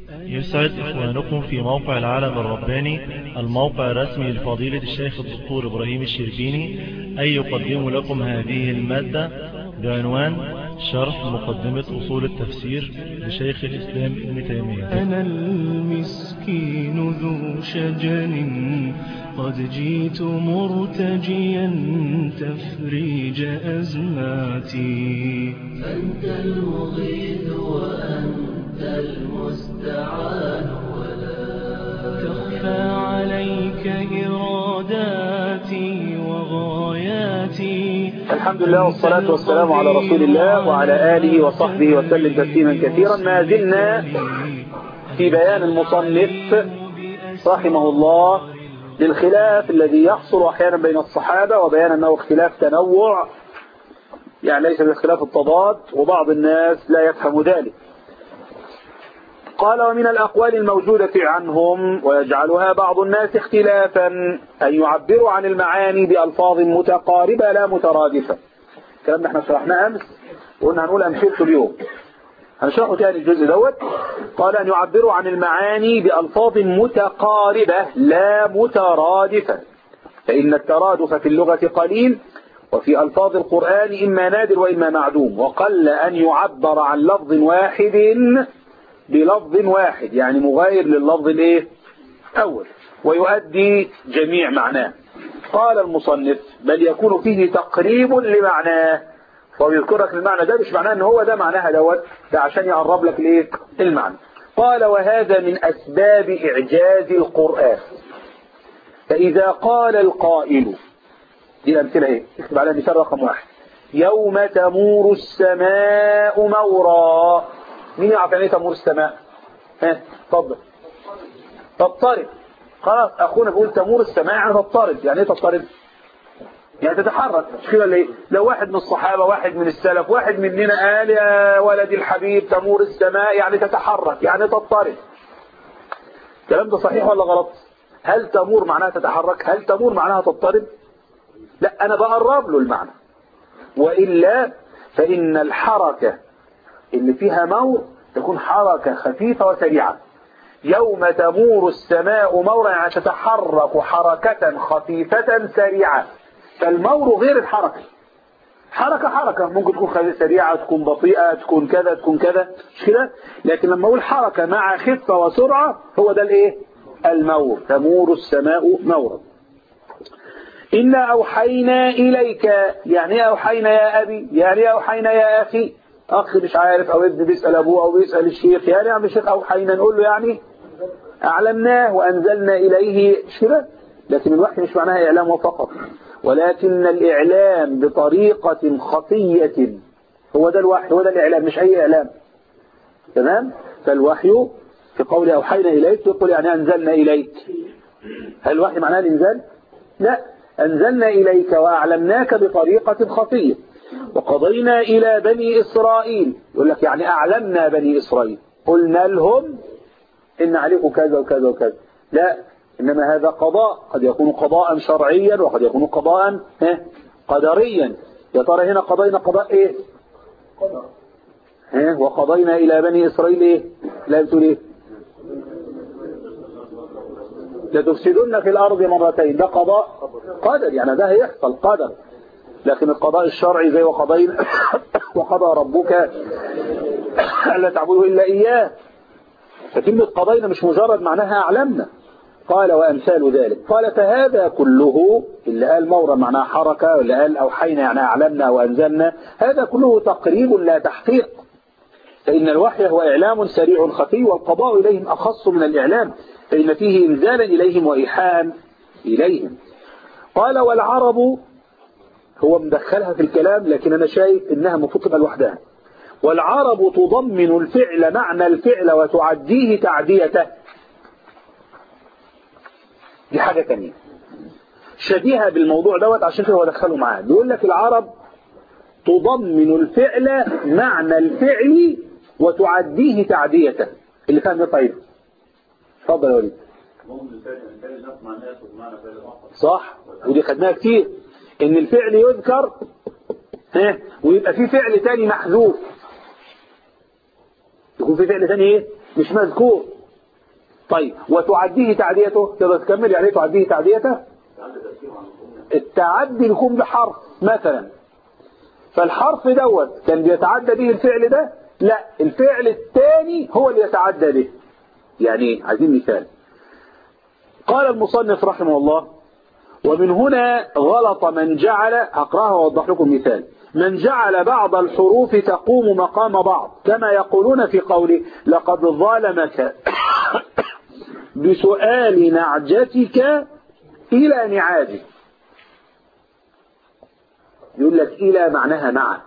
يسعد إخوانكم في موقع العالم الرباني الموقع الرسمي لفضيلة الشيخ الدكتور إبراهيم الشربيني أن يقدم لكم هذه المادة بعنوان شرح مقدمة أصول التفسير لشيخ الإسلام ابن تيمية أنا المسكين ذو شجن قد جيت مرتجيا تفريج أزماتي أنت المغيث وأنت المستعان ولا تخفى عليك إراداتي وغاياتي الحمد لله والصلاة والسلام على رسول الله وعلى آله وصحبه وسلم تسليما كثيرا ما زلنا في بيان المصنف رحمه الله للخلاف الذي يحصل أحيانا بين الصحابة وبيان أنه اختلاف تنوع يعني ليس باختلاف التضاد وبعض الناس لا يفهم ذلك قال ومن الأقوال الموجودة عنهم ويجعلها بعض الناس اختلافا أن يعبروا عن المعاني بألفاظ متقاربة لا مترادفة الكلام ده احنا شرحناه أمس وقلنا هنقول أمثلته اليوم هنشرحه تاني الجزء دوت قال أن يعبروا عن المعاني بألفاظ متقاربة لا مترادفة فإن الترادف في اللغة قليل وفي ألفاظ القرآن إما نادر وإما معدوم وقل أن يعبر عن لفظ واحد بلفظ واحد يعني مغاير لللفظ الايه اول ويؤدي جميع معناه قال المصنف بل يكون فيه تقريب لمعناه فهو يذكرك المعنى ده مش معناه ان هو ده معناها دوت ده عشان يقرب لك الايه المعنى قال وهذا من اسباب اعجاز القرآن فاذا قال القائل دي الامثله ايه اكتب عليها مثال رقم واحد يوم تمور السماء مورا مين يعرف يعني ايه تمور السماء ها اتفضل تضطرب خلاص اخونا بيقول تمور السماء يعني تضطرب يعني ايه تضطرب يعني تتحرك مش كده ليه لو واحد من الصحابه واحد من السلف واحد مننا قال يا ولدي الحبيب تمور السماء يعني تتحرك يعني تضطرب الكلام ده صحيح ولا غلط هل تمور معناها تتحرك هل تمور معناها تضطرب لا انا بقرب له المعنى والا فان الحركه اللي فيها مور تكون حركة خفيفة وسريعة يوم تمور السماء مورا يعني تتحرك حركة خفيفة سريعة فالمور غير الحركة حركة حركة ممكن تكون سريعة تكون بطيئة تكون كذا تكون كذا مش كده لكن لما اقول حركة مع خفة وسرعة هو ده الايه المور تمور السماء مورا إنا أوحينا إليك يعني ايه أوحينا يا أبي يعني ايه أوحينا يا أخي اخ مش عارف او ابن بيسأل ابوه او بيسأل الشيخ يعني يا عم الشيخ اوحينا نقول له يعني اعلمناه وانزلنا اليه شبه لكن الوحي مش معناها اعلام فقط ولكن الاعلام بطريقة خفية هو ده الوحي هو ده الاعلام مش اي اعلام تمام فالوحي في قول اوحينا اليك يقول يعني انزلنا اليك هل الوحي معناه الانزال لا انزلنا اليك واعلمناك بطريقة خفية وقضينا إلى بني إسرائيل يقول لك يعني أعلمنا بني إسرائيل قلنا لهم إن عليكم كذا وكذا وكذا لا إنما هذا قضاء قد يكون قضاء شرعيا وقد يكون قضاء قدريا يا ترى هنا قضينا قضاء إيه قدر وقضينا إلى بني إسرائيل إيه لا بتقول إيه لتفسدن في الأرض مرتين ده قضاء قدر يعني ده هيحصل قدر لكن القضاء الشرعي زي وقضينا وقضى ربك ألا تعبدوا إلا إياه فكلمة قضينا مش مجرد معناها أعلمنا قال وأمثال ذلك قال فهذا كله اللي قال مورا معناها حركة واللي قال أوحينا يعني أعلمنا وأنزلنا هذا كله تقريب لا تحقيق فإن الوحي هو إعلام سريع خفي والقضاء إليهم أخص من الإعلام فإن فيه إنزالا إليهم وإيحاء إليهم قال والعرب هو مدخلها في الكلام لكن أنا شايف إنها مفروض تبقى لوحدها والعرب تضمن الفعل معنى الفعل وتعديه تعديته دي حاجة تانية شبيهة بالموضوع دوت عشان كده هو دخله معاه بيقول لك العرب تضمن الفعل معنى الفعل وتعديه تعديته اللي فاهم طيب اتفضل يا وليد صح ودي خدناها كتير ان الفعل يذكر ها ويبقى في فعل تاني محذوف يكون في فعل تاني ايه مش مذكور طيب وتعديه تعديته تقدر تكمل يعني ايه تعديه تعديته التعدي يكون بحرف مثلا فالحرف دوت كان بيتعدى به الفعل ده لا الفعل الثاني هو اللي يتعدى به يعني ايه عايزين مثال قال المصنف رحمه الله ومن هنا غلط من جعل هقراها واوضح لكم مثال من جعل بعض الحروف تقوم مقام بعض كما يقولون في قوله لقد ظالمك بسؤال نعجتك إلى نعاجه يقول لك إلى معناها مع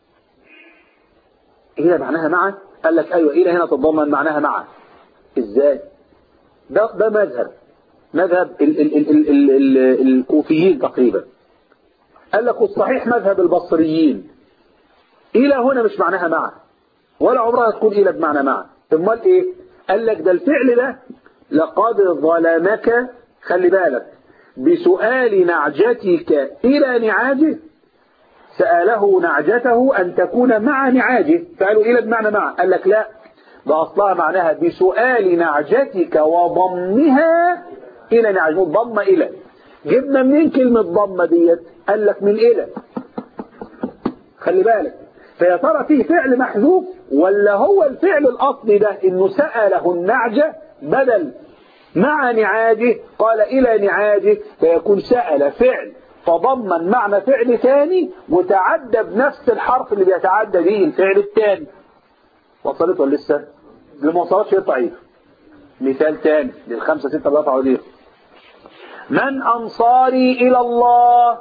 إلى معناها مع قال لك أيوة إلى هنا تتضمن معناها مع إزاي ده, ده مذهب مذهب ال ال ال ال ال ال الكوفيين تقريبا قال لك الصحيح مذهب البصريين إلى هنا مش معناها مع ولا عمرها تكون إلى بمعنى مع امال إيه قال لك ده الفعل ده لقد ظلمك خلي بالك بسؤال نعجتك إلى نعاجه سأله نعجته أن تكون مع نعاجه فقالوا إلى بمعنى مع قال لك لا ده أصلها معناها بسؤال نعجتك وضمها إلى نعاجه ضم إلى جبنا منين كلمة ضم ديت قال لك من إلى خلي بالك فيا ترى فيه فعل محذوف ولا هو الفعل الأصلي ده إنه سأله النعجة بدل مع نعاجه قال إلى نعاجه فيكون سأل فعل تضمن معنى فعل ثاني وتعدى بنفس الحرف اللي بيتعدى به الفعل الثاني وصلت ولا لسه اللي ما وصلتش شيء ضعيف مثال ثاني للخمسة ستة بقى تعوديه من أنصاري إلى الله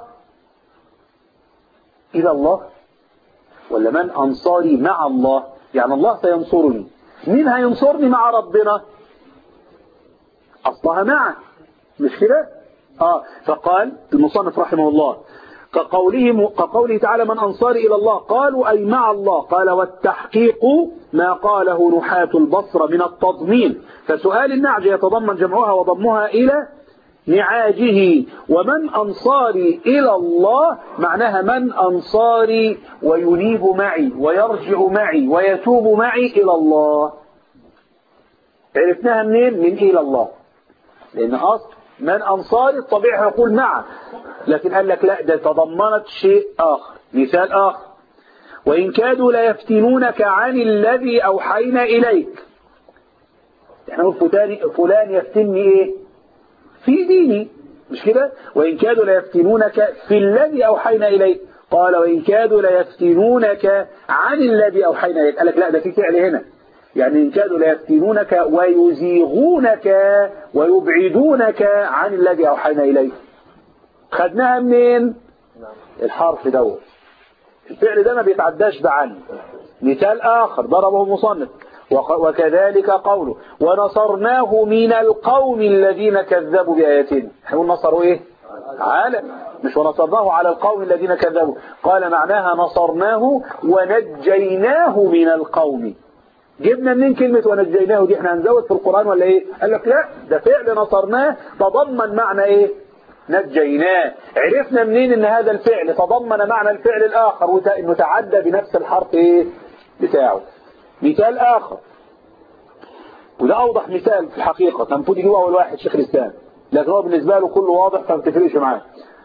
إلى الله ولا من أنصاري مع الله يعني الله سينصرني مين هينصرني مع ربنا أصلها مع مش كده آه فقال المصنف رحمه الله كقوله, كقوله تعالى من أنصاري إلى الله قالوا أي مع الله قال والتحقيق ما قاله نحاة البصر من التضمين فسؤال النعج يتضمن جمعها وضمها إلى نعاجه ومن أنصاري إلى الله معناها من أنصاري وينيب معي ويرجع معي ويتوب معي إلى الله عرفناها منين من إلى الله لأن أصل من أنصاري الطبيعي يقول مع لكن قال لك لا ده تضمنت شيء آخر مثال آخر وإن كادوا ليفتنونك عن الذي أوحينا إليك احنا نقول فلان يفتني إيه في ديني مش كده وإن كادوا ليفتنونك في الذي أوحينا إليك قال وإن كادوا ليفتنونك عن الذي أوحينا إليك قال لك لا ده في فعل هنا يعني إن كادوا ليفتنونك ويزيغونك ويبعدونك عن الذي أوحينا إليه خدناها منين الحرف دوت الفعل ده ما بيتعداش بعن مثال آخر ضربه مصنف وكذلك قوله ونصرناه من القوم الذين كذبوا بآياتنا احنا نصروا ايه على مش ونصرناه على القوم الذين كذبوا قال معناها نصرناه ونجيناه من القوم جبنا منين كلمة ونجيناه دي احنا هنزود في القرآن ولا ايه قال لك لا ده فعل نصرناه تضمن معنى ايه نجيناه عرفنا منين ان هذا الفعل تضمن معنى الفعل الاخر وانه تعدى بنفس الحرف ايه بتاعه مثال اخر وده اوضح مثال في الحقيقة كان المفروض يجيبه اول واحد شيخ الاسلام لكن هو بالنسبة له كله واضح فما بتفرقش معاه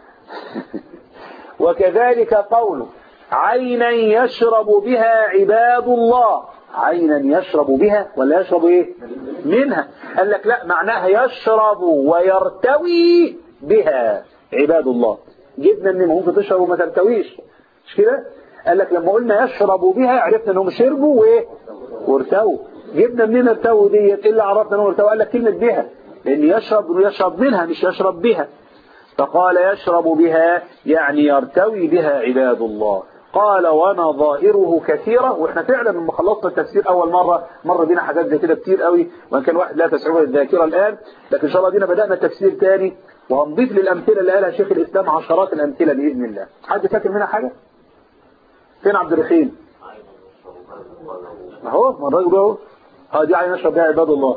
وكذلك قوله عينا يشرب بها عباد الله عينا يشرب بها ولا يشرب ايه منها قال لك لا معناها يشرب ويرتوي بها عباد الله جبنا من ممكن تشرب وما ترتويش مش كده قال لك لما قلنا يشرب بها عرفنا انهم شربوا وايه وارتووا جبنا منين ارتووا ديت الا عرفنا انهم ارتووا قال لك كلمه بها لان يشرب يشرب منها مش يشرب بها فقال يشرب بها يعني يرتوي بها عباد الله قال ونظائره كثيرة واحنا فعلا لما خلصنا التفسير اول مرة مر بينا حاجات زي كده كتير قوي وان كان واحد لا تسعوه الذاكرة الان لكن ان شاء الله دينا بدأنا تفسير تاني وهنضيف للامثلة اللي قالها شيخ الاسلام عشرات الامثلة باذن الله حد فاكر منها حاجة فين عبد الرحيم اهو ما الراجل اهو اه دي عين يشرب بها عباد الله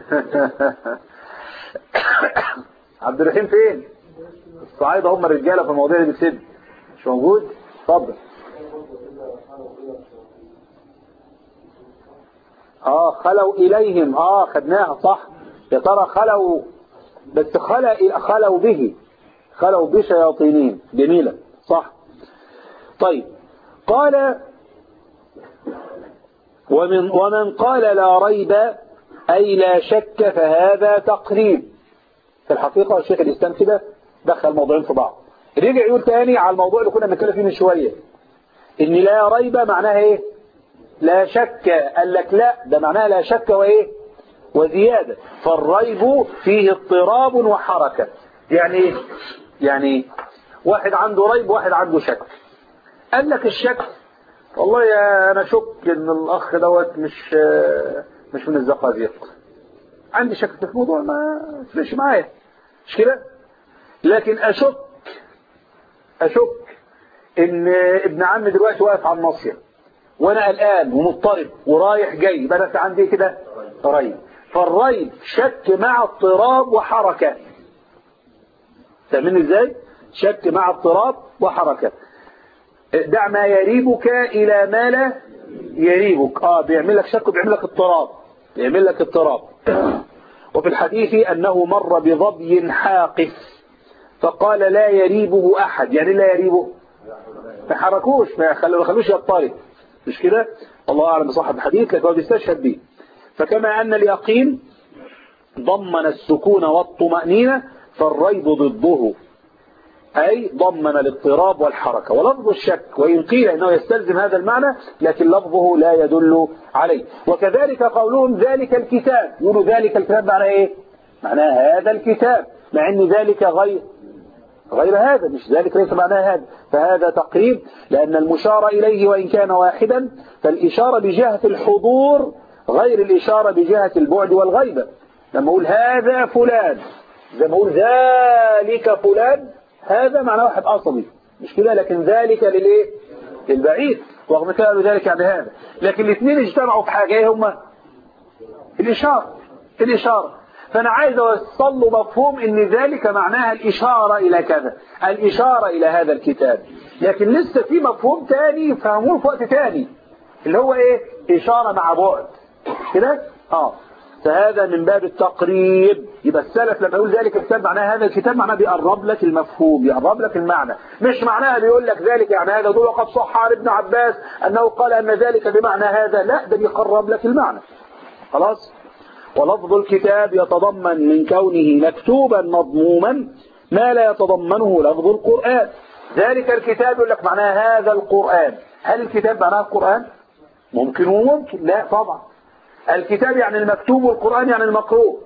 عبد الرحيم فين الصعايدة هم الرجالة في المواضيع اللي بتسد مش موجود اتفضل اه خلوا اليهم اه خدناها صح يا ترى خلوا بس خلوا خلوا به خلوا بشياطينهم جميلة صح طيب قال ومن ومن قال لا ريب أي لا شك فهذا تقريب في الحقيقة الشيخ الإسلام كده دخل موضوعين في بعض رجع يقول تاني على الموضوع اللي كنا بنتكلم فيه من شوية إن لا ريب معناها إيه لا شك قال لك لا ده معناها لا شك وإيه وزيادة فالريب فيه اضطراب وحركة يعني إيه يعني واحد عنده ريب واحد عنده شك قال لك الشك والله يا انا شك ان الاخ دوت مش مش من الزقازيق عندي شك في الموضوع ما تفرقش معايا مش كده لكن اشك اشك ان ابن عمي دلوقتي واقف على الناصيه وانا قلقان ومضطرب ورايح جاي يبقى انا عندي كده ريب فالريب شك مع اضطراب وحركه فاهمين ازاي شك مع اضطراب وحركه دع ما يريبك الى ما لا يريبك اه بيعمل لك شك وبيعمل لك اضطراب بيعمل لك اضطراب وفي الحديث انه مر بظبي حاقف فقال لا يريبه احد يعني لا يريبه ما حركوش ما خلوش يضطرب مش كده الله اعلم بصحة الحديث لكن هو بيستشهد به فكما ان اليقين ضمن السكون والطمأنينة فالريب ضده أي ضمن الاضطراب والحركة ولفظ الشك وإن قيل أنه يستلزم هذا المعنى لكن لفظه لا يدل عليه وكذلك قولهم ذلك الكتاب يقولوا ذلك الكتاب معناه إيه معناه هذا الكتاب مع أن ذلك غير غير هذا مش ذلك ليس معناه هذا فهذا تقريب لأن المشار إليه وإن كان واحدا فالإشارة بجهة الحضور غير الإشارة بجهة البعد والغيبة لما أقول هذا فلان زي ما أقول ذلك فلان هذا معناه واحد عصبي مش كده لكن ذلك للايه للبعيد رغم كانوا ذلك يعني هذا لكن الاثنين اجتمعوا في حاجه ايه هما الاشاره الاشاره فانا عايز اوصل له مفهوم ان ذلك معناها الاشاره الى كذا الاشاره الى هذا الكتاب لكن لسه في مفهوم تاني فهموه في وقت تاني اللي هو ايه اشاره مع بعد كده اه فهذا من باب التقريب يبقى السلف لما يقول ذلك الكتاب معناه هذا الكتاب معناه بيقرب لك المفهوم بيقرب لك المعنى مش معناها بيقول لك ذلك يعني هذا دول وقد صح عن ابن عباس أنه قال أن ذلك بمعنى هذا لا ده بيقرب لك المعنى خلاص ولفظ الكتاب يتضمن من كونه مكتوبا مضموما ما لا يتضمنه لفظ القرآن ذلك الكتاب يقول لك معناه هذا القرآن هل الكتاب معناه القرآن ممكن وممكن لا طبعا الكتاب يعني المكتوب والقرآن يعني المقروء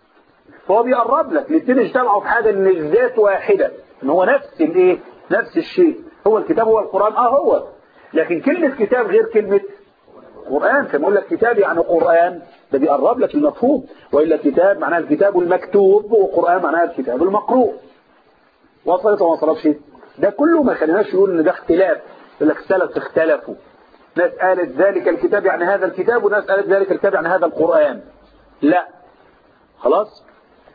فهو بيقرب لك الاثنين اجتمعوا في حاجة ان الذات واحدة ان هو نفس الايه نفس الشيء هو الكتاب هو القرآن اه هو لكن كلمة كتاب غير كلمة قرآن كما يقول لك كتاب يعني قرآن ده بيقرب لك المفهوم وإلا كتاب معناه الكتاب المكتوب وقرآن معناه الكتاب المقروء وصلت وما وصلتش ده كله ما خليناش نقول ان ده اختلاف يقول لك السلف اختلفوا ناس قالت ذلك الكتاب يعني هذا الكتاب وناس قالت ذلك الكتاب يعني هذا القرآن لا خلاص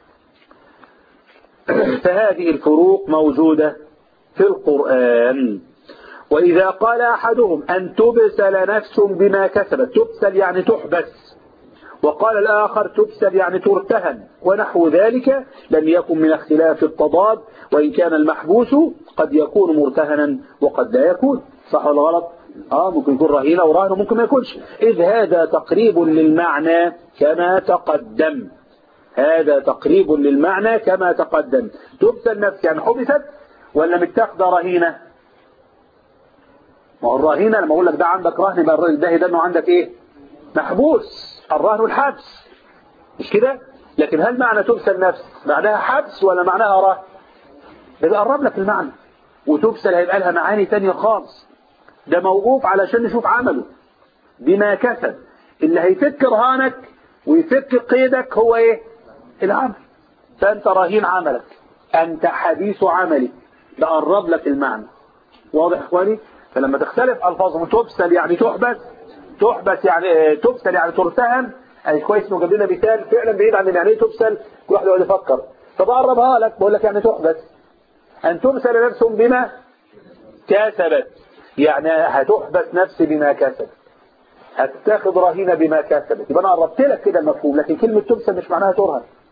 فهذه الفروق موجودة في القرآن وإذا قال أحدهم أن تبسل نفس بما كسبت تبسل يعني تحبس وقال الآخر تبسل يعني ترتهن ونحو ذلك لم يكن من اختلاف التضاد وإن كان المحبوس قد يكون مرتهنا وقد لا يكون صح ولا غلط آه ممكن يكون رهينة ورهن وممكن ما يكونش إذ هذا تقريب للمعنى كما تقدم هذا تقريب للمعنى كما تقدم تبسل نفس يعني حبست ولا متاخده رهينة ما هو الرهينة لما أقول لك ده عندك رهن يبقى ده ده إنه عندك إيه محبوس الرهن والحبس مش كده لكن هل معنى تبسل نفس معناها حبس ولا معناها رهن يبقى قرب لك المعنى وتبسل هيبقى لها معاني تانية خالص ده موقوف علشان نشوف عمله بما كسب اللي هيفك رهانك ويفك قيدك هو ايه العمل فانت رهين عملك انت حديث عملك ده قرب لك المعنى واضح اخواني فلما تختلف الفاظهم تبسل يعني تحبس تحبس يعني تبسل يعني ترتهن يعني كويس انه جاب لنا مثال فعلا بعيد عن يعني ايه تبسل كل واحد يقعد يفكر طب اقربها لك بقول لك يعني تحبس ان تبسل نفس بما كسبت يعني هتحبس نفسي بما كسبت هتتاخد رهينه بما كسبت يبقى انا قربت لك كده المفهوم لكن كلمه تبسل مش معناها ترهن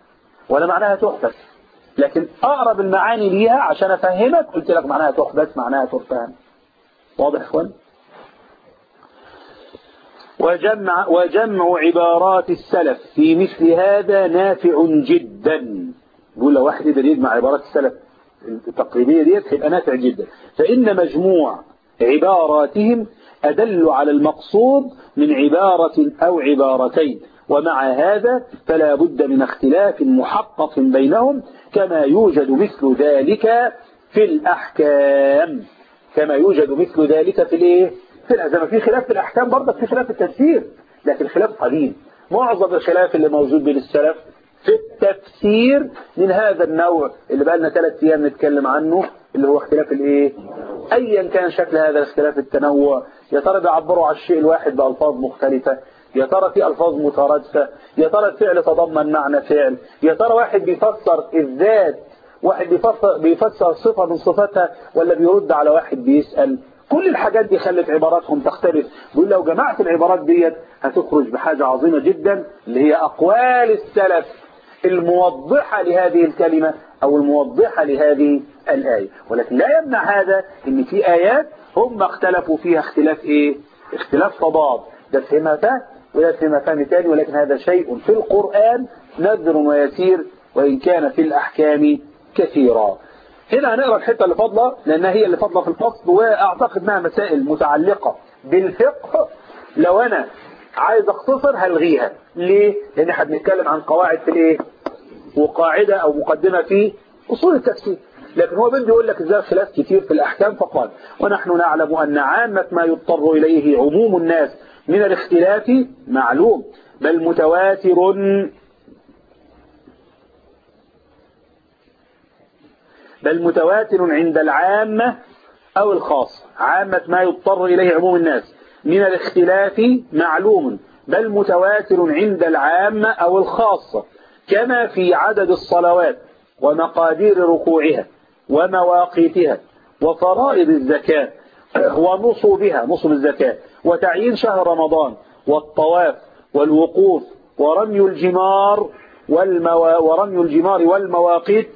ولا معناها تحبس لكن أقرب المعاني ليها عشان أفهمك قلت لك معناها تحبس معناها تفهم واضح يا اخوان وجمع, وجمع عبارات السلف في مثل هذا نافع جدا يقول لو واحد يقدر يجمع عبارات السلف التقريبية ديت هيبقى نافع جدا فإن مجموع عباراتهم أدل على المقصود من عبارة أو عبارتين ومع هذا فلا بد من اختلاف محقق بينهم كما يوجد مثل ذلك في الأحكام كما يوجد مثل ذلك في الايه في الأزمة في خلاف في الأحكام برضه في خلاف في التفسير لكن خلاف قليل معظم الخلاف اللي موجود بين السلف في التفسير من هذا النوع اللي بقى لنا ثلاث ايام نتكلم عنه اللي هو اختلاف الايه ايا كان شكل هذا الاختلاف التنوع يا ترى بيعبروا على الشيء الواحد بألفاظ مختلفة يا ترى في ألفاظ مترادفة يا ترى الفعل تضمن معنى فعل يا ترى واحد بيفسر الذات واحد بيفسر, بيفسر صفة من صفاتها ولا بيرد على واحد بيسأل كل الحاجات دي خلت عباراتهم تختلف بيقول لو جمعت العبارات ديت هتخرج بحاجة عظيمة جدا اللي هي أقوال السلف الموضحة لهذه الكلمة أو الموضحة لهذه الآية ولكن لا يمنع هذا ان في آيات هم اختلفوا فيها اختلاف ايه اختلاف تضاد ده فهمها فهم وده فهمها فهم تاني ولكن هذا شيء في القرآن نذر ويسير وإن كان في الأحكام كثيرا هنا هنقرأ الحتة اللي فاضلة لأنها هي اللي فاضلة في الفصل وأعتقد أنها مسائل متعلقة بالفقه لو أنا عايز أختصر هلغيها ليه؟ لأن احنا بنتكلم عن قواعد في الإيه؟ وقاعدة أو مقدمة في أصول التفسير لكن هو بده يقول لك ازاي خلاف كتير في الأحكام فقال ونحن نعلم أن عامة ما يضطر إليه عموم الناس من الاختلاف معلوم بل متواتر بل متواتر عند العامة أو الخاص عامة ما يضطر إليه عموم الناس من الاختلاف معلوم بل متواتر عند العامة أو الخاصة كما في عدد الصلوات ومقادير ركوعها ومواقيتها وفرائض الزكاة ونصوبها نصب الزكاة وتعيين شهر رمضان والطواف والوقوف ورمي الجمار والموا... ورمي الجمار والمواقيت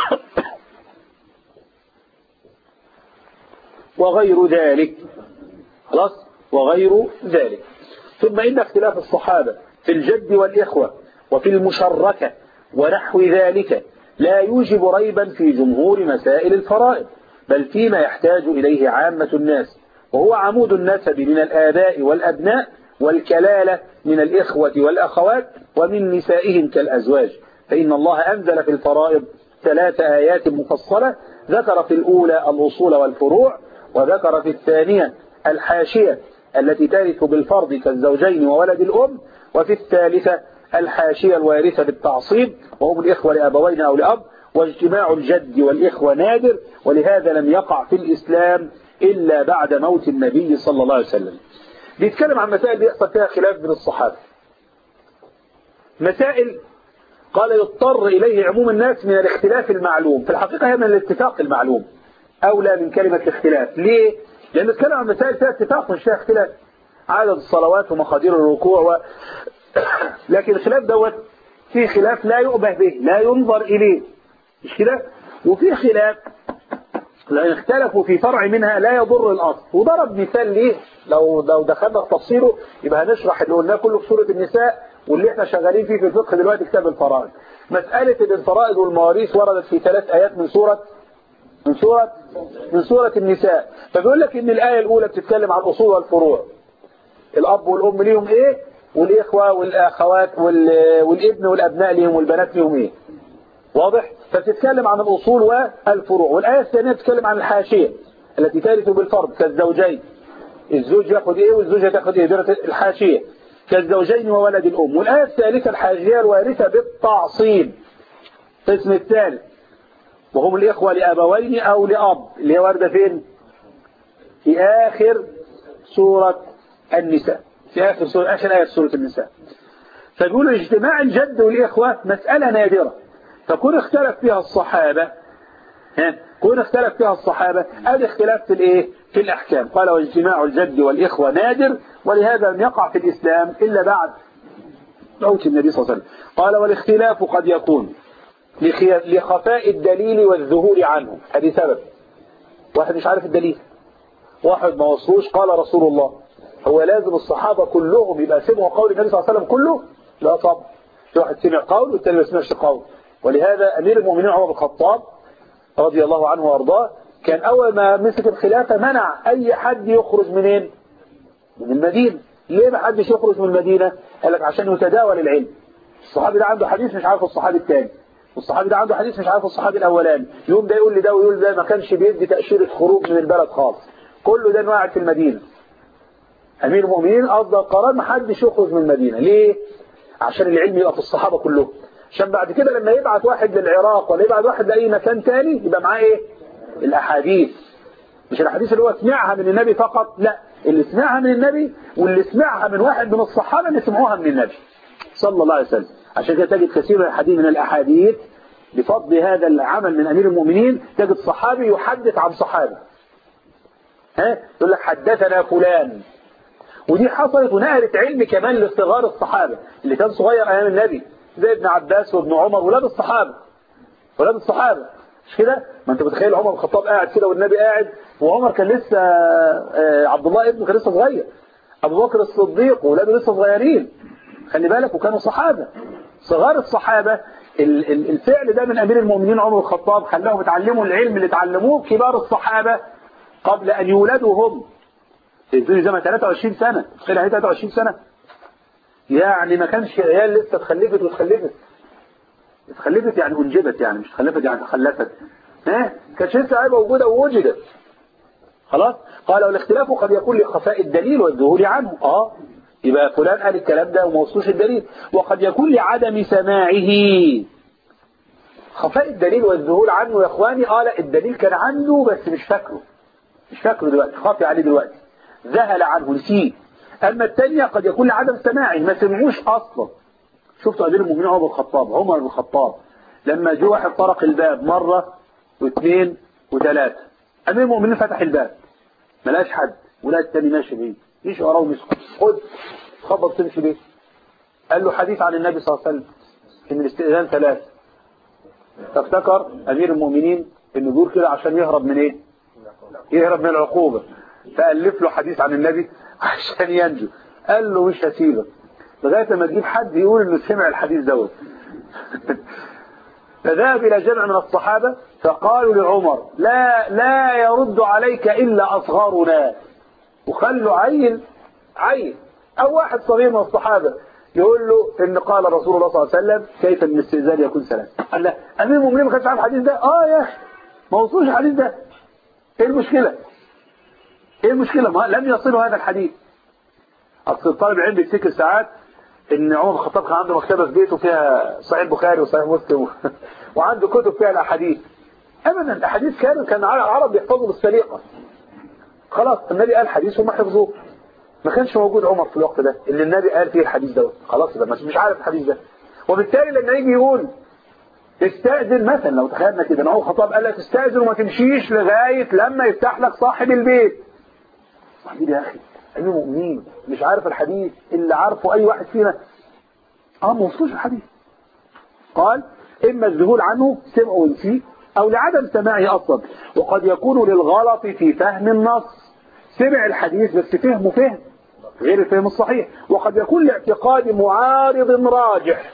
وغير ذلك خلاص وغير ذلك ثم إن اختلاف الصحابة في الجد والإخوة وفي المشركة ونحو ذلك لا يوجب ريبا في جمهور مسائل الفرائض بل فيما يحتاج إليه عامة الناس وهو عمود النسب من الآباء والأبناء والكلالة من الإخوة والأخوات ومن نسائهم كالأزواج فإن الله أنزل في الفرائض ثلاث آيات مفصلة ذكر في الأولى الأصول والفروع وذكر في الثانية الحاشية التي ترث بالفرض كالزوجين وولد الأم وفي الثالثة الحاشية الوارثة بالتعصيب وهم الإخوة لأبوين أو لأب واجتماع الجد والإخوة نادر ولهذا لم يقع في الإسلام إلا بعد موت النبي صلى الله عليه وسلم بيتكلم عن مسائل بيحصل فيها خلاف بين الصحابة مسائل قال يضطر إليه عموم الناس من الاختلاف المعلوم في الحقيقة هي من الاتفاق المعلوم أولى من كلمة الاختلاف ليه؟ لأن نتكلم عن مسائل فيها اتفاق مش فيها اختلاف عدد الصلوات ومقادير الركوع و... لكن الخلاف دوت في خلاف لا يؤبه به لا ينظر إليه مش كده وفي خلاف لأن اختلفوا في فرع منها لا يضر الأصل وضرب مثال ليه لو لو دخلنا في تفصيله يبقى هنشرح اللي قلناه كله في سورة النساء واللي احنا شغالين فيه في الفقه دلوقتي كتاب الفرائض مسألة الفرائض والمواريث وردت في ثلاث آيات من سورة من سورة من سورة النساء فبيقول لك ان الآية الأولى بتتكلم عن الأصول والفروع الأب والأم ليهم إيه والإخوة والأخوات والابن والأبناء ليهم والبنات ليهم إيه واضح فبتتكلم عن الأصول والفروع والآية الثانية بتتكلم عن الحاشية التي ترث بالفرض كالزوجين الزوج ياخد إيه والزوجة تاخد إيه درة الحاشية كالزوجين وولد الأم والآية الثالثة الحاشية الوارثة بالتعصيب القسم الثالث وهم الإخوة لأبوين أو لأب اللي هي واردة فين في آخر سورة النساء في آخر سورة آخر آية سورة النساء فبيقولوا اجتماع الجد والإخوة مسألة نادرة فكون اختلف فيها الصحابة ها كون اختلف فيها الصحابة هذا اختلاف في الايه في الأحكام قال واجتماع الجد والإخوة نادر ولهذا لم يقع في الإسلام إلا بعد موت النبي صلى الله عليه وسلم قال والاختلاف قد يكون لخي- لخفاء الدليل والذهول عنه هذه سبب واحد مش عارف الدليل واحد ما وصلوش قال رسول الله هو لازم الصحابة كلهم يبقى سمعوا قول النبي صلى الله عليه وسلم كله لا طبعا في واحد سمع قول والتاني ما سمعش قول ولهذا أمير المؤمنين عمر بن الخطاب رضي الله عنه وارضاه كان أول ما مسك الخلافة منع أي حد يخرج منين من المدينة ليه ما حدش يخرج من المدينة قال لك عشان يتداول العلم الصحابي ده عنده حديث مش عارف الصحابي الثاني والصحابي ده عنده حديث مش عارف الصحابي الاولاني يوم ده يقول لي ده ويقول ده ما كانش بيدي تأشيرة خروج من البلد خالص كله ده قاعد في المدينة امير المؤمنين اصدر قرار ما حدش يخرج من المدينة ليه عشان العلم يبقى في الصحابة كلهم عشان بعد كده لما يبعت واحد للعراق ولا يبعت واحد لأي مكان تاني يبقى معاه ايه الاحاديث مش الحديث اللي هو سمعها من النبي فقط لا اللي سمعها من النبي واللي سمعها من واحد من الصحابة اللي سمعوها من النبي صلى الله عليه وسلم عشان كده تجد كثير من الحديث من الأحاديث بفضل هذا العمل من أمير المؤمنين تجد صحابي يحدث عن صحابي ها يقول لك حدثنا فلان ودي حصلت ونقلت علم كمان لصغار الصحابة اللي كان صغير أيام النبي زي ابن عباس وابن عمر ولاد الصحابة ولاد الصحابة مش كده ما انت متخيل عمر بن الخطاب قاعد كده والنبي قاعد وعمر كان لسه آه، عبد الله ابنه كان لسه صغير ابو بكر الصديق وولاده لسه صغيرين خلي بالك وكانوا صحابة صغار الصحابة ال- ال- الفعل ده من امير المؤمنين عمر بن الخطاب خلاهم يتعلموا العلم اللي اتعلموه كبار الصحابة قبل ان يولدوا هم الدنيا زي ما 23 سنة تخيل عليه 23 سنة يعني ما كانش عيال لسه اتخلفت واتخلفت اتخلفت يعني انجبت يعني مش خلفت يعني تخلفت ها كانت لسه عيبه موجوده ووجدت خلاص قال والاختلاف قد يكون لخفاء الدليل والذهول عنه اه يبقى فلان قال الكلام ده وما وصلوش الدليل وقد يكون لعدم سماعه خفاء الدليل والذهول عنه يا اخواني اه لا الدليل كان عنده بس مش فاكره مش فاكره دلوقتي خاطي عليه دلوقتي ذهل عنه نسيه اما الثانيه قد يكون لعدم سماعه ما سمعوش اصلا شفتوا امير المؤمنين عمر بن الخطاب عمر بن الخطاب لما جه واحد طرق الباب مرة واثنين وثلاثة امير المؤمنين فتح الباب ما لقاش حد ولقى التاني ماشي بيه يمشي وراه ويسكت خد خبط تمشي بيه قال له حديث عن النبي صلى الله عليه وسلم ان الاستئذان ثلاث فافتكر امير المؤمنين انه دور كده عشان يهرب من ايه يهرب من العقوبة فألف له حديث عن النبي عشان ينجو قال له مش هسيبك لغاية ما تجيب حد يقول انه سمع الحديث دوت فذهب إلى جمع من الصحابة فقالوا لعمر لا لا يرد عليك إلا أصغرنا وخلوا عين عين أو واحد صغير من الصحابة يقول له إن قال رسول الله صلى الله عليه وسلم كيف من الاستئذان يكون ثلاث قال لا أمير المؤمنين ما كانش عارف الحديث ده آه يا أخي ما وصلش الحديث ده إيه المشكلة إيه المشكلة ما لم يصلوا هذا الحديث أصل الطالب العلم بيفتكر ساعات ان عمر بن الخطاب كان عنده مكتبه في بيته فيها صحيح البخاري وصحيح مسلم وعنده كتب فيها الاحاديث ابدا الاحاديث كانوا كان العرب يحفظوا بالسليقه خلاص النبي قال حديث وما حفظوه ما كانش موجود عمر في الوقت ده اللي النبي قال فيه الحديث ده خلاص يبقى مش عارف الحديث ده وبالتالي لما يجي يقول استأذن مثلا لو تخيلنا كده ان عمر الخطاب قال لك استأذن وما تمشيش لغايه لما يفتح لك صاحب البيت صاحبي يا اخي أمير المؤمنين مش عارف الحديث اللي عارفه أي واحد فينا اه ما وصلوش الحديث قال إما الذهول عنه سمع ونسي أو لعدم سماعه أصلا وقد يكون للغلط في فهم النص سمع الحديث بس فهمه فهم غير الفهم الصحيح وقد يكون لاعتقاد معارض راجح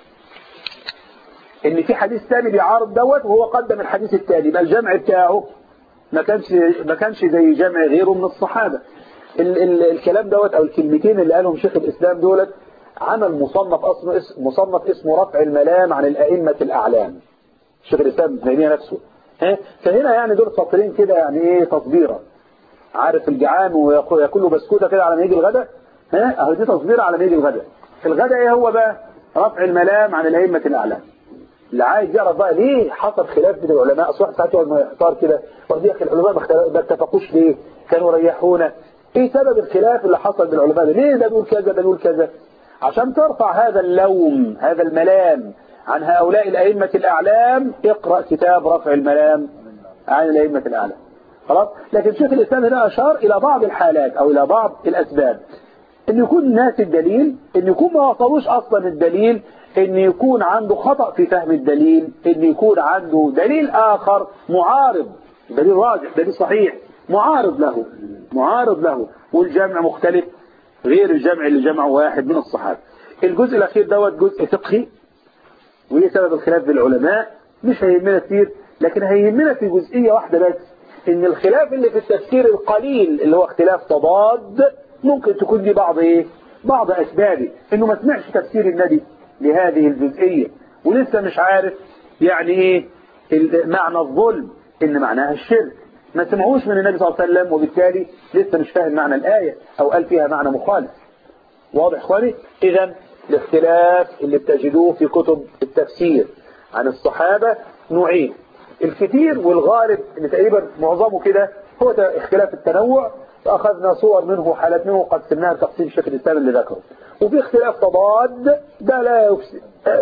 ان في حديث ثاني بيعارض دوت وهو قدم الحديث الثاني بل الجمع بتاعه ما كانش ما كانش زي جمع غيره من الصحابه ال ال الكلام دوت او الكلمتين اللي قالهم شيخ الاسلام دولت عمل مصنف اسمه اسم مصنف اسمه رفع الملام عن الائمه الاعلام شيخ الاسلام ابن تيميه نفسه ها فهنا يعني دول سطرين كده يعني ايه تصبيره عارف الجعان وياكل له بسكوته كده على ما يجي الغداء ها اهو دي تصبيره على ما يجي الغداء الغداء ايه هو بقى رفع الملام عن الائمه الاعلام اللي عايز يعرف بقى ليه حصل خلاف بين العلماء اصل واحد ساعات يقعد يحتار كده يقول يا اخي العلماء ما اتفقوش ليه كانوا ريحونا ايه سبب الخلاف اللي حصل بين العلماء ده ليه ده بيقول كذا ده بيقول كذا عشان ترفع هذا اللوم هذا الملام عن هؤلاء الأئمة الأعلام اقرأ كتاب رفع الملام عن الأئمة الأعلام خلاص لكن شيخ الإسلام هنا أشار إلى بعض الحالات أو إلى بعض الأسباب إن يكون الناس الدليل إن يكون ما وصلوش أصلا الدليل ان يكون عنده خطأ في فهم الدليل ان يكون عنده دليل اخر معارض دليل راجح دليل صحيح معارض له معارض له والجمع مختلف غير الجمع اللي جمعه واحد من الصحابة الجزء الاخير دوت جزء فقهي وايه سبب الخلاف بالعلماء مش هيهمنا كتير لكن هيهمنا في جزئية واحدة بس ان الخلاف اللي في التفسير القليل اللي هو اختلاف تضاد ممكن تكون دي بعض ايه بعض اسبابه انه ما سمعش تفسير النبي لهذه الجزئية ولسه مش عارف يعني ايه معنى الظلم ان معناها الشرك ما سمعوش من النبي صلى الله عليه وسلم وبالتالي لسه مش فاهم معنى الآية او قال فيها معنى مخالف واضح اخواني اذا الاختلاف اللي بتجدوه في كتب التفسير عن الصحابة نوعين الكثير والغالب اللي تقريبا معظمه كده هو اختلاف التنوع فأخذنا صور منه وحالات منه وقد سمناها تقسيم شكل الإسلام اللي ذكره وفي اختلاف تضاد ده لا يفسد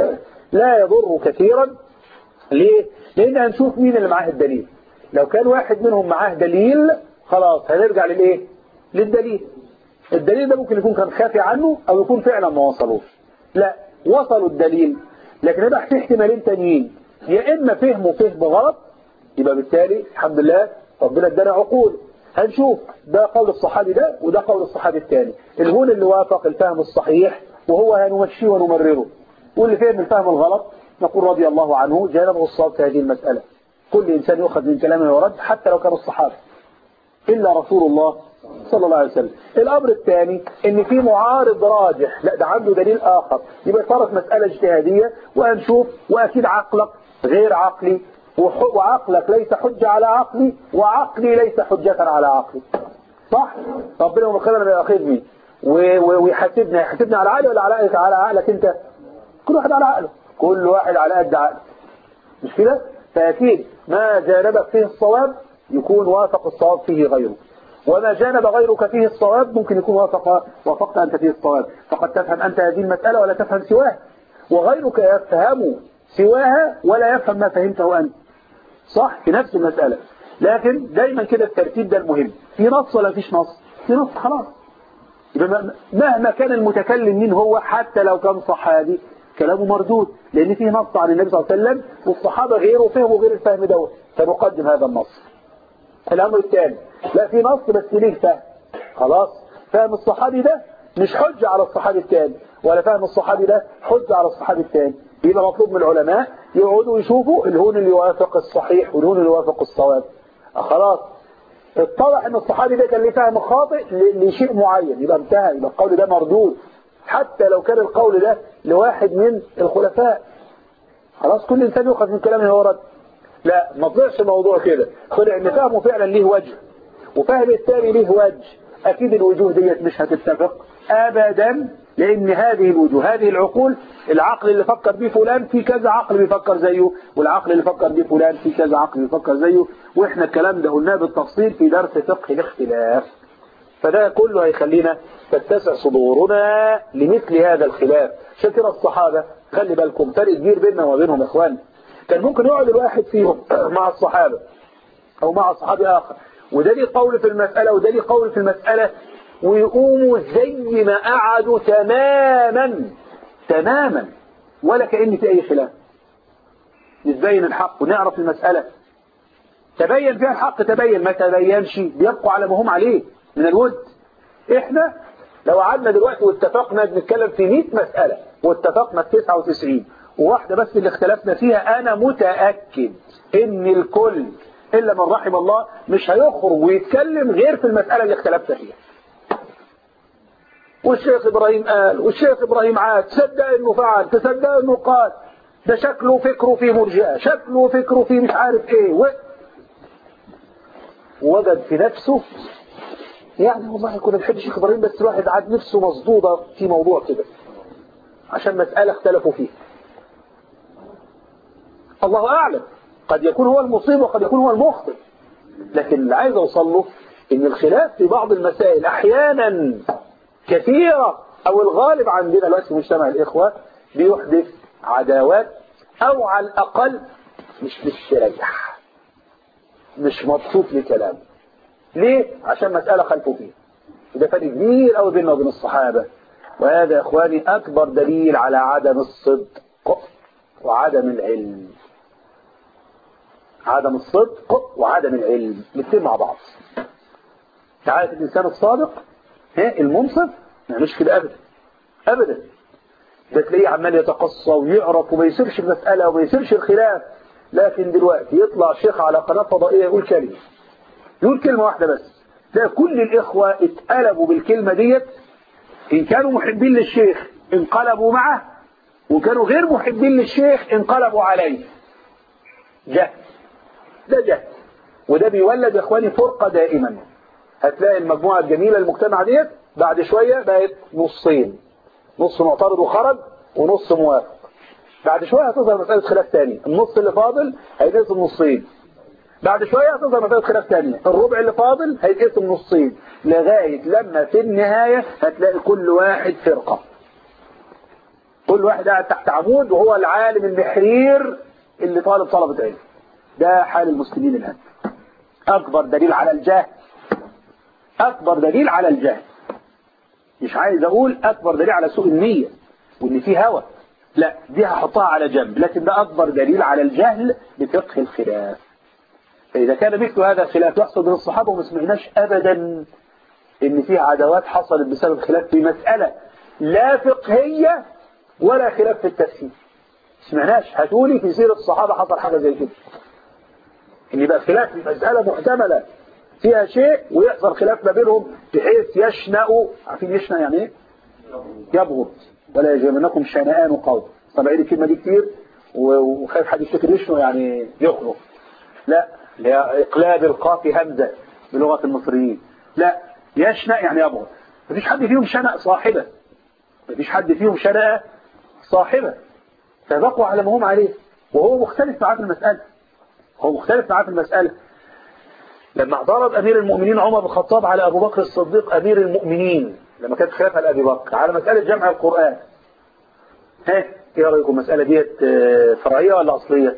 لا يضر كثيرا ليه؟ لأن هنشوف مين اللي معاه الدليل لو كان واحد منهم معاه دليل خلاص هنرجع للإيه؟ للدليل الدليل ده ممكن يكون كان خافي عنه أو يكون فعلا ما وصلوش لا وصلوا الدليل لكن يبقى في احتمالين تانيين يا إما فهموا فهم غلط يبقى بالتالي الحمد لله ربنا ادانا عقول هنشوف ده قول الصحابي ده وده قول الصحابي الثاني الهون اللي وافق الفهم الصحيح وهو هنمشيه ونمرره واللي فهم الفهم الغلط نقول رضي الله عنه جانبه الصواب في هذه المسألة كل إنسان يؤخذ من كلامه ورد حتى لو كان الصحابة إلا رسول الله صلى الله عليه وسلم الأمر الثاني إن في معارض راجح لا ده عنده دليل آخر يبقى صارت مسألة اجتهادية وهنشوف وأكيد عقلك غير عقلي وعقلك ليس حجة على عقلي وعقلي ليس حجة على عقلي صح ربنا مخيرنا بيأخذني ويحاسبنا يحاسبنا على عقلي ولا على عقلك على عقلك انت كل واحد على عقله كل واحد على قد عقله مش كده فأكيد ما جانبك فيه الصواب يكون وافق الصواب فيه غيره وما جانب غيرك فيه الصواب ممكن يكون وافق وافقت أنت فيه الصواب فقد تفهم أنت هذه المسألة ولا تفهم سواها وغيرك يفهم سواها ولا يفهم ما فهمته أنت صح في نفس المسألة لكن دايما كده الترتيب ده المهم في نص ولا فيش نص في نص خلاص مهما كان المتكلم مين هو حتى لو كان صحابي كلامه مردود لأن فيه نص عن النبي صلى الله عليه وسلم والصحابة غيره فهموا غير الفهم دوت فنقدم هذا النص الأمر الثاني لا في نص بس ليه فهم خلاص فهم الصحابي ده مش حجة على الصحابي الثاني ولا فهم الصحابي ده حجة على الصحابي الثاني يبقى مطلوب من العلماء يقعدوا يشوفوا الهون اللي يوافق الصحيح والهون اللي يوافق الصواب خلاص اتضح ان الصحابي ده كان ليه فهم خاطئ لشيء معين يبقى انتهى يبقى القول ده مردود حتى لو كان القول ده لواحد من الخلفاء خلاص كل انسان يؤخذ من كلامه ورد لا ما طلعش موضوع كده طلع ان فهمه فعلا ليه وجه وفهم الثاني ليه وجه اكيد الوجوه ديت مش هتتفق ابدا لان هذه الوجوه هذه العقول العقل اللي فكر به فلان في كذا عقل بيفكر زيه والعقل اللي فكر به فلان في كذا عقل بيفكر زيه واحنا الكلام ده قلناه بالتفصيل في درس فقه الاختلاف فده كله هيخلينا تتسع صدورنا لمثل هذا الخلاف عشان كده الصحابة خلي بالكم فرق كبير بيننا وبينهم يا اخوان كان ممكن يقعد الواحد فيهم مع الصحابة او مع صحابي اخر وده ليه قول في المسألة وده ليه قول في المسألة ويقوموا زي ما قعدوا تماما تماما ولا كأن في اي خلاف نتبين الحق ونعرف المسألة تبين فيها الحق تبين ما تبينش بيبقوا على ما هم عليه من الود احنا لو قعدنا دلوقتي واتفقنا بنتكلم في 100 مسألة واتفقنا في 99 وواحدة بس اللي اختلفنا فيها انا متأكد ان الكل الا من رحم الله مش هيخرج ويتكلم غير في المسألة اللي اختلفنا فيها والشيخ ابراهيم قال والشيخ ابراهيم عاد تصدق انه فعل تصدق انه قال ده شكله فكره في مرجئة شكله فكره في مش عارف ايه و... وجد في نفسه يعني والله كنا بنحب الشيخ ابراهيم بس الواحد عاد نفسه مصدودة في موضوع كده عشان مسألة اختلفوا فيها الله اعلم قد يكون هو المصيب وقد يكون هو المخطئ لكن اللي عايز اوصل له ان الخلاف في بعض المسائل احيانا كثيرة او الغالب عندنا دلوقتي في مجتمع الاخوة بيحدث عداوات او على الاقل مش مستريح مش مبسوط لكلامه ليه؟ عشان مسألة خلفه فيه ده فرق كبير قوي بيننا وبين الصحابة وهذا يا إخواني أكبر دليل على عدم الصدق وعدم العلم عدم الصدق وعدم العلم الاثنين مع بعض تعرف الإنسان الصادق ها المنصف ما مش كده أبدا أبدا ده تلاقيه عمال يتقصى ويعرف وما يصيرش المسألة وما يصيرش الخلاف لكن دلوقتي يطلع شيخ على قناة فضائية يقول كلمة يقول كلمة واحدة بس ده كل الإخوة اتقلبوا بالكلمة ديت إن كانوا محبين للشيخ انقلبوا معه وكانوا غير محبين للشيخ انقلبوا عليه جهل ده جهل وده بيولد يا اخواني فرقة دائما هتلاقي المجموعة الجميلة المجتمع ديت بعد شوية بقت نصين نص معترض وخرج ونص موافق بعد شوية هتظهر مسألة خلاف تاني النص اللي فاضل هيتقسم نصين بعد شوية هتظهر مسألة خلاف تانية الربع اللي فاضل هيتقسم نصين لغاية لما في النهاية هتلاقي كل واحد فرقة كل واحد قاعد تحت عمود وهو العالم المحرير اللي طالب طلبة علم ده حال المسلمين الآن أكبر دليل على الجهل أكبر دليل على الجهل مش عايز أقول أكبر دليل على سوء النية وإن في هوى لا دي هحطها على جنب لكن ده أكبر دليل على الجهل بفقه الخلاف فإذا كان مثل هذا الخلاف يحصل بين الصحابة وما سمعناش أبدا إن فيه عداوات حصلت بسبب خلاف في مسألة لا فقهية ولا خلاف في التفسير سمعناش هتقولي في سيرة الصحابة حصل حاجة زي كده إن يبقى خلاف في مسألة محتملة فيها شيء ويحصل خلاف ما بينهم بحيث يشنأوا عارفين يشنأ يعني ايه؟ يبغض ولا يجرمنكم شنآن قوم طبعا الكلمة دي كتير وخايف حد يفتكر يشنو يعني يخلق لا اللي هي إقلاب القاف همزة بلغة المصريين لا يشنأ يعني يبغض مفيش حد فيهم شنأ صاحبة مفيش حد فيهم شنأ صاحبة فبقوا على ما هم عليه وهو مختلف معاه في المسألة هو مختلف معاه في المسألة لما اعترض أمير المؤمنين عمر بن الخطاب على أبو بكر الصديق أمير المؤمنين لما كانت خلافة لأبي بكر على مسألة جمع القرآن ها ايه رأيكم المسألة ديت فرعية ولا أصلية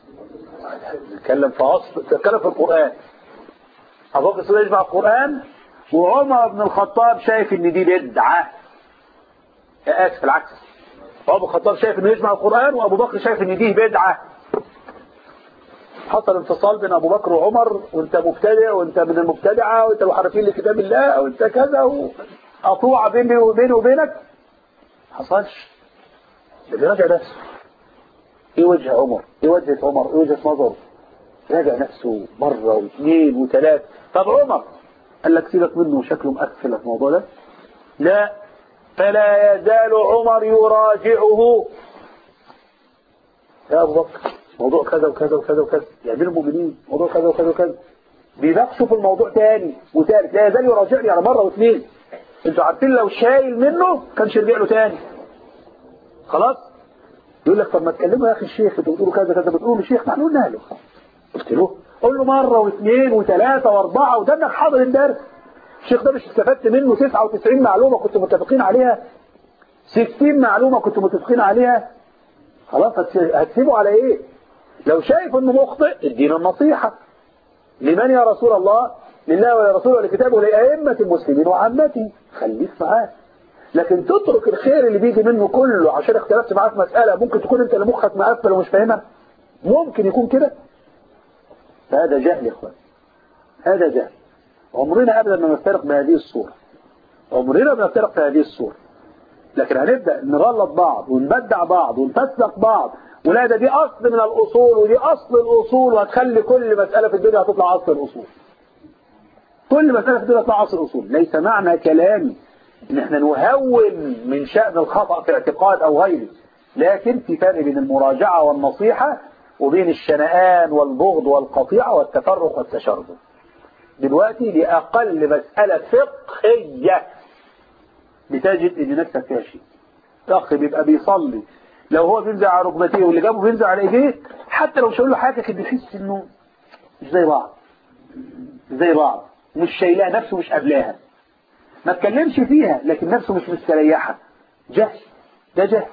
نتكلم في أصل نتكلم في القرآن أبو بكر الصديق يجمع القرآن وعمر بن الخطاب شايف ان دي بدعة آسف العكس أبو الخطاب شايف انه يجمع القرآن وأبو بكر شايف ان دي بدعة حصل انفصال بين ابو بكر وعمر وانت مبتدع وانت من المبتدعة وانت محرفين لكتاب الله وانت كذا وقطوعة بيني وبيني وبينك حصلش ده بيراجع نفسه ايه وجه عمر ايه وجهة عمر ايه وجهة نظره راجع نفسه مرة واثنين وثلاث طب عمر قال لك سيبك منه شكله مقفل في الموضوع ده لا فلا يزال عمر يراجعه يا ابو بكر موضوع كذا وكذا وكذا وكذا يا امير المؤمنين موضوع كذا وكذا وكذا بيناقشوا في الموضوع تاني وثالث لا يزال يراجعني على مره واثنين انتوا عارفين لو شايل منه كانش يرجع له تاني خلاص يقول لك طب ما تكلموا يا اخي الشيخ انتوا بتقولوا كذا كذا بتقولوا الشيخ ما احنا قلنا له قلت له قول له مره واثنين وثلاثه واربعه وده انك حاضر الدرس الشيخ ده مش استفدت منه 99 معلومه كنتوا متفقين عليها 60 معلومه كنتوا متفقين عليها خلاص هتسيبه على ايه لو شايف انه مخطئ ادينا النصيحة لمن يا رسول الله لله ولرسوله ولكتابه ولأئمة المسلمين وعامته خليك معاه لكن تترك الخير اللي بيجي منه كله عشان اختلفت معاه في مسألة ممكن تكون انت اللي مخك مقفل ومش فاهمها ممكن يكون كده فهذا جهل يا اخوان هذا جهل عمرنا ابدا ما نفترق بهذه الصورة عمرنا ما نفترق بهذه الصورة لكن هنبدأ نغلط بعض ونبدع بعض ونفسق بعض ولا ده دي أصل من الأصول ودي أصل الأصول وهتخلي كل مسألة في الدنيا هتطلع أصل الأصول كل مسألة في الدنيا هتطلع أصل الأصول ليس معنى كلامي إن احنا نهون من شأن الخطأ في اعتقاد أو غيره لكن في فرق بين المراجعة والنصيحة وبين الشنآن والبغض والقطيعة والتفرق والتشرذم دلوقتي لأقل مسألة فقهية بتجد إن نفسك فيها شيء أخ بيبقى بيصلي لو هو بينزع على ركبتيه واللي جنبه بينزع على ايديه حتى لو مش هقول له حاجه كده بيحس انه مش زي بعض مش زي بعض مش شايلاها نفسه مش قابلاها ما اتكلمش فيها لكن نفسه مش مستريحه جهل ده جهل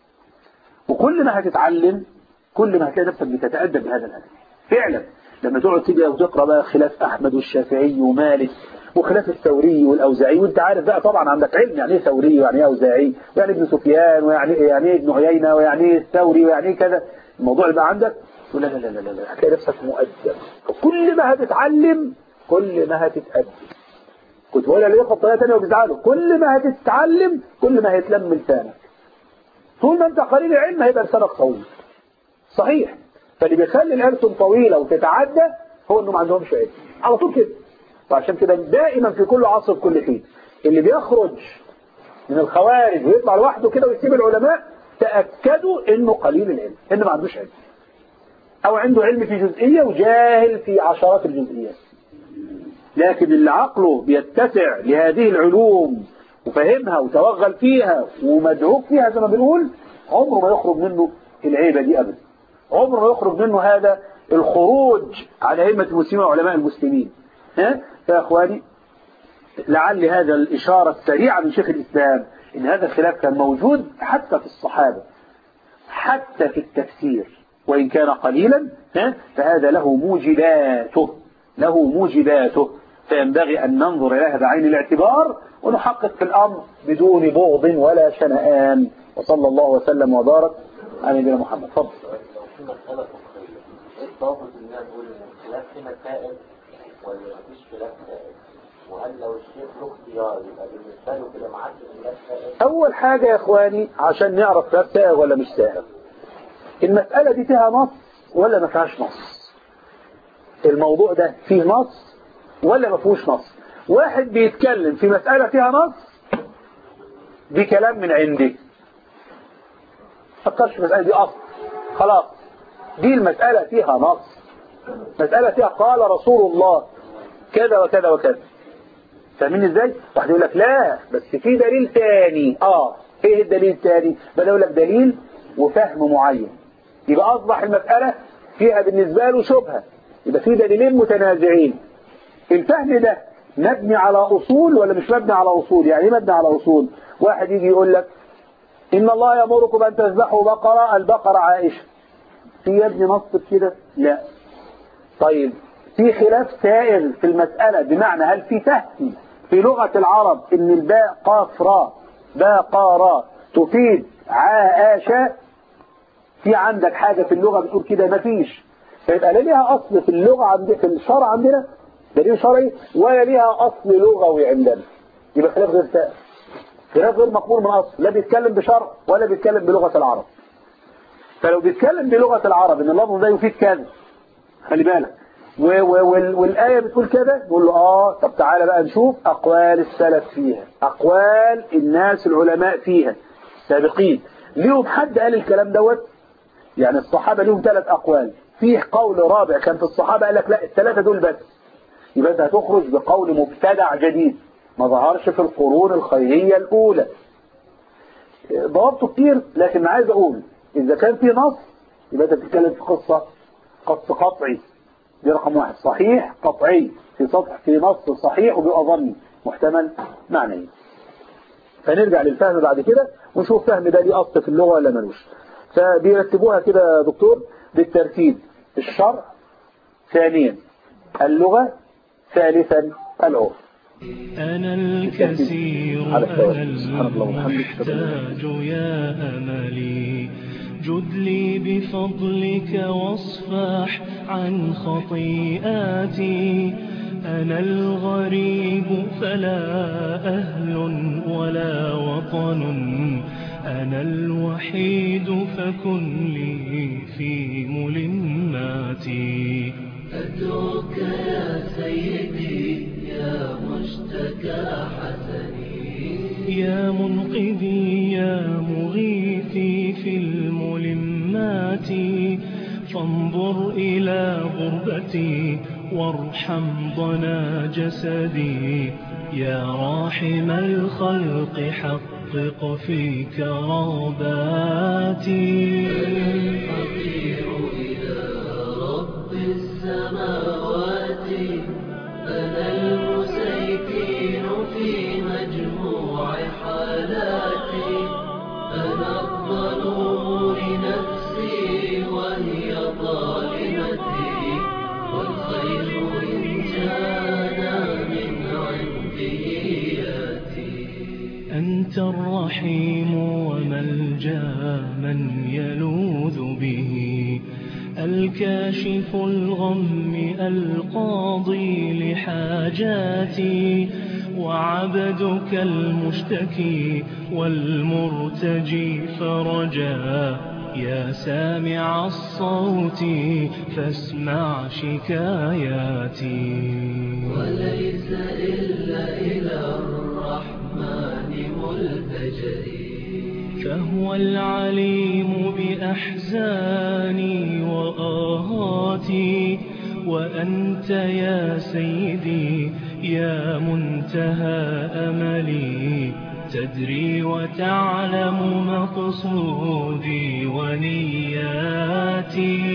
وكل ما هتتعلم كل ما هتلاقي نفسك بتتأدب بهذا الأدب فعلا لما تقعد تيجي وتقرا بقى خلاف أحمد والشافعي ومالك وخلاف الثوري والأوزاعي وانت عارف بقى طبعا عندك علم يعني ايه ثوري ويعني ايه أوزاعي ويعني ابن سفيان ويعني ايه يعني ايه ابن عيينة ويعني ايه الثوري ويعني ايه كذا الموضوع اللي بقى عندك تقول لا لا لا لا لا هتلاقي نفسك مؤدب كل ما هتتعلم كل ما هتتأدب كنت بقول ليه بطريقه ثانيه وبيزعلوا كل ما هتتعلم كل ما هيتلم لسانك طول ما انت قليل العلم هيبقى لسانك طويل صحيح فاللي بيخلي الألسن طويلة وتتعدى هو انه ما عندهمش علم على طول كده وعشان كده دائما في كل عصر في كل حين اللي بيخرج من الخوارج ويطلع لوحده كده ويسيب العلماء تأكدوا انه قليل العلم انه ما عندوش علم او عنده علم في جزئية وجاهل في عشرات الجزئيات لكن اللي عقله بيتسع لهذه العلوم وفهمها وتوغل فيها ومدعوك فيها زي ما بنقول عمره ما يخرج منه العيبة دي أبدا عمره ما يخرج منه هذا الخروج على أئمة المسلمين وعلماء المسلمين ها يا أخواني لعل هذا الإشارة السريعة من شيخ الإسلام إن هذا الخلاف كان موجود حتى في الصحابة حتى في التفسير وإن كان قليلا ها فهذا له موجباته له موجباته فينبغي أن ننظر إليها بعين الاعتبار ونحقق في الأمر بدون بغض ولا شنآن وصلى الله وسلم وبارك على نبينا محمد تفضل لو في مسألة فقهية ايه الضابط ان انا اقول ان الخلاف هنا سائل ولا مفيش خلاف سائل؟ وهل لو الشيخ له اختيار يبقى بالنسبة له كده ما عادش خلاف سائل؟ أول حاجة يا إخواني عشان نعرف خلاف سائغ ولا مش سائغ المسألة دي فيها نص ولا ما فيهاش نص الموضوع ده فيه نص ولا ما فيهوش نص واحد بيتكلم في مسألة فيها نص دي كلام من عندي فكرش في المسألة دي أصل خلاص دي المسألة فيها نص مسألة فيها قال رسول الله كذا وكذا وكذا فاهمين ازاي؟ واحد يقول لك لا بس في دليل تاني اه ايه الدليل التاني؟ بدأ يقول لك دليل وفهم معين يبقى اصبح المسألة فيها بالنسبة له شبهة يبقى في دليلين متنازعين الفهم ده مبني على أصول ولا مش مبني على أصول يعني ايه مبني على أصول واحد يجي يقول لك إن الله يأمركم أن تذبحوا بقرة البقرة عائشة في يا ابني نص كده لا طيب في خلاف سائر في المسألة بمعنى هل في فهم في لغة العرب إن الباء قاف را باء قا را تفيد عائشة في عندك حاجة في اللغة بتقول كده مفيش فيبقى لا ليها أصل في اللغة عند في الشرع عندنا دليل شرعي ولا ليها أصل لغوي عندنا يبقى خلاف غير سائر خلاف غير مقبول من أصل لا بيتكلم بشرع ولا بيتكلم بلغة العرب فلو بيتكلم بلغة العرب ان اللفظ ده يفيد كذا خلي بالك و و وال والآية بتقول كده نقول له آه طب تعالى بقى نشوف أقوال السلف فيها أقوال الناس العلماء فيها السابقين ليهم حد قال الكلام دوت يعني الصحابة ليهم ثلاث أقوال فيه قول رابع كان في الصحابة قال لك لا الثلاثة دول بس يبقى انت هتخرج بقول مبتدع جديد ما ظهرش في القرون الخيرية الأولى ضربته كتير لكن عايز أقول إذا كان في نص يبقى أنت بتتكلم في قصة قصة قطعي دي رقم واحد صحيح قطعي في سطح في نص صحيح وبيبقى ظني محتمل معنوي فنرجع للفهم بعد كده ونشوف فهم ده ليه أصل في اللغة ولا ملوش فبيرتبوها كده يا دكتور بالترتيب الشرع ثانيا اللغة ثالثا العرف أنا الكثير على الثواب. أنا سبحان الله وبحمده. المحتاج يا أملي جد لي بفضلك واصفح عن خطيئاتي أنا الغريب فلا أهل ولا وطن أنا الوحيد فكن لي في ملماتي أدعوك يا سيدي يا مشتكى حسني يا منقذي يا مغيثي في الملمات فانظر إلى غربتي وارحم ضنا جسدي يا راحم الخلق حقق في كراباتي الفقير إلى رب السماوات أنا المسيكين في مجموع حالاتي أنا الظلوم لنفسي وهي ظالمتي والخير إن جانا من عند أنت الرحيم وملجا من يلوذ به الكاشف الغم القاضي لحاجاتي وعبدك المشتكي والمرتجي فرجا يا سامع الصوت فاسمع شكاياتي وليس إلا إلى الرحمن ملتجئي فهو العليم بأحزاني وآهاتي وأنت يا سيدي يا منتهى أملي تدري وتعلم مقصودي ونياتي